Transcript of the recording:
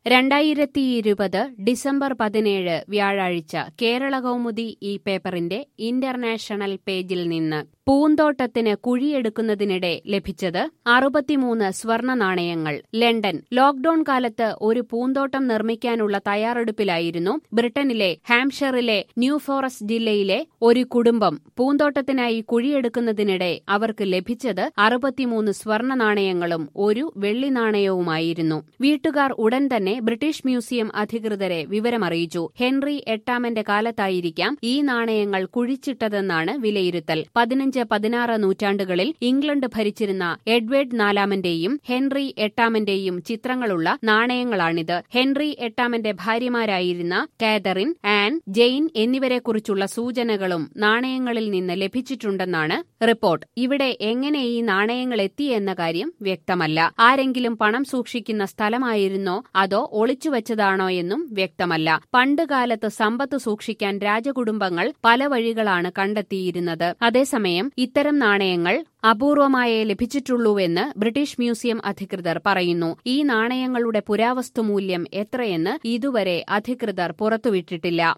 രണ്ടായിരത്തി ഇരുപത് ഡിസംബർ പതിനേഴ് വ്യാഴാഴ്ച കേരള കൗമുദി ഈ പേപ്പറിന്റെ ഇന്റർനാഷണൽ പേജിൽ നിന്ന് പൂന്തോട്ടത്തിന് കുഴിയെടുക്കുന്നതിനിടെ ലഭിച്ചത് അറുപത്തിമൂന്ന് സ്വർണ നാണയങ്ങൾ ലണ്ടൻ ലോക്ഡൌൺ കാലത്ത് ഒരു പൂന്തോട്ടം നിർമ്മിക്കാനുള്ള തയ്യാറെടുപ്പിലായിരുന്നു ബ്രിട്ടനിലെ ഹാംഷറിലെ ന്യൂ ഫോറസ്റ്റ് ജില്ലയിലെ ഒരു കുടുംബം പൂന്തോട്ടത്തിനായി കുഴിയെടുക്കുന്നതിനിടെ അവർക്ക് ലഭിച്ചത് അറുപത്തിമൂന്ന് സ്വർണ നാണയങ്ങളും ഒരു വെള്ളി നാണയവുമായിരുന്നു വീട്ടുകാർ ഉടൻ തന്നെ ബ്രിട്ടീഷ് മ്യൂസിയം അധികൃതരെ വിവരമറിയിച്ചു ഹെൻറി എട്ടാമന്റെ കാലത്തായിരിക്കാം ഈ നാണയങ്ങൾ കുഴിച്ചിട്ടതെന്നാണ് വിലയിരുത്തൽ പതിനഞ്ച് പതിനാറ് നൂറ്റാണ്ടുകളിൽ ഇംഗ്ലണ്ട് ഭരിച്ചിരുന്ന എഡ്വേർഡ് നാലാമന്റെയും ഹെൻറി എട്ടാമന്റെയും ചിത്രങ്ങളുള്ള നാണയങ്ങളാണിത് ഹെൻറി എട്ടാമന്റെ ഭാര്യമാരായിരുന്ന കാതറിൻ ആൻ ജെയിൻ എന്നിവരെക്കുറിച്ചുള്ള സൂചനകളും നാണയങ്ങളിൽ നിന്ന് ലഭിച്ചിട്ടുണ്ടെന്നാണ് റിപ്പോർട്ട് ഇവിടെ എങ്ങനെ ഈ നാണയങ്ങൾ എത്തി എന്ന കാര്യം വ്യക്തമല്ല ആരെങ്കിലും പണം സൂക്ഷിക്കുന്ന സ്ഥലമായിരുന്നോ അതോ ഒളിച്ചുവെച്ചതാണോ എന്നും വ്യക്തമല്ല പണ്ടുകാലത്ത് സമ്പത്ത് സൂക്ഷിക്കാൻ രാജകുടുംബങ്ങൾ പല വഴികളാണ് കണ്ടെത്തിയിരുന്നത് അതേസമയം ഇത്തരം നാണയങ്ങൾ അപൂർവമായേ ലഭിച്ചിട്ടുള്ളൂവെന്ന് ബ്രിട്ടീഷ് മ്യൂസിയം അധികൃതർ പറയുന്നു ഈ നാണയങ്ങളുടെ പുരാവസ്തു മൂല്യം എത്രയെന്ന് ഇതുവരെ അധികൃതർ പുറത്തുവിട്ടിട്ടില്ല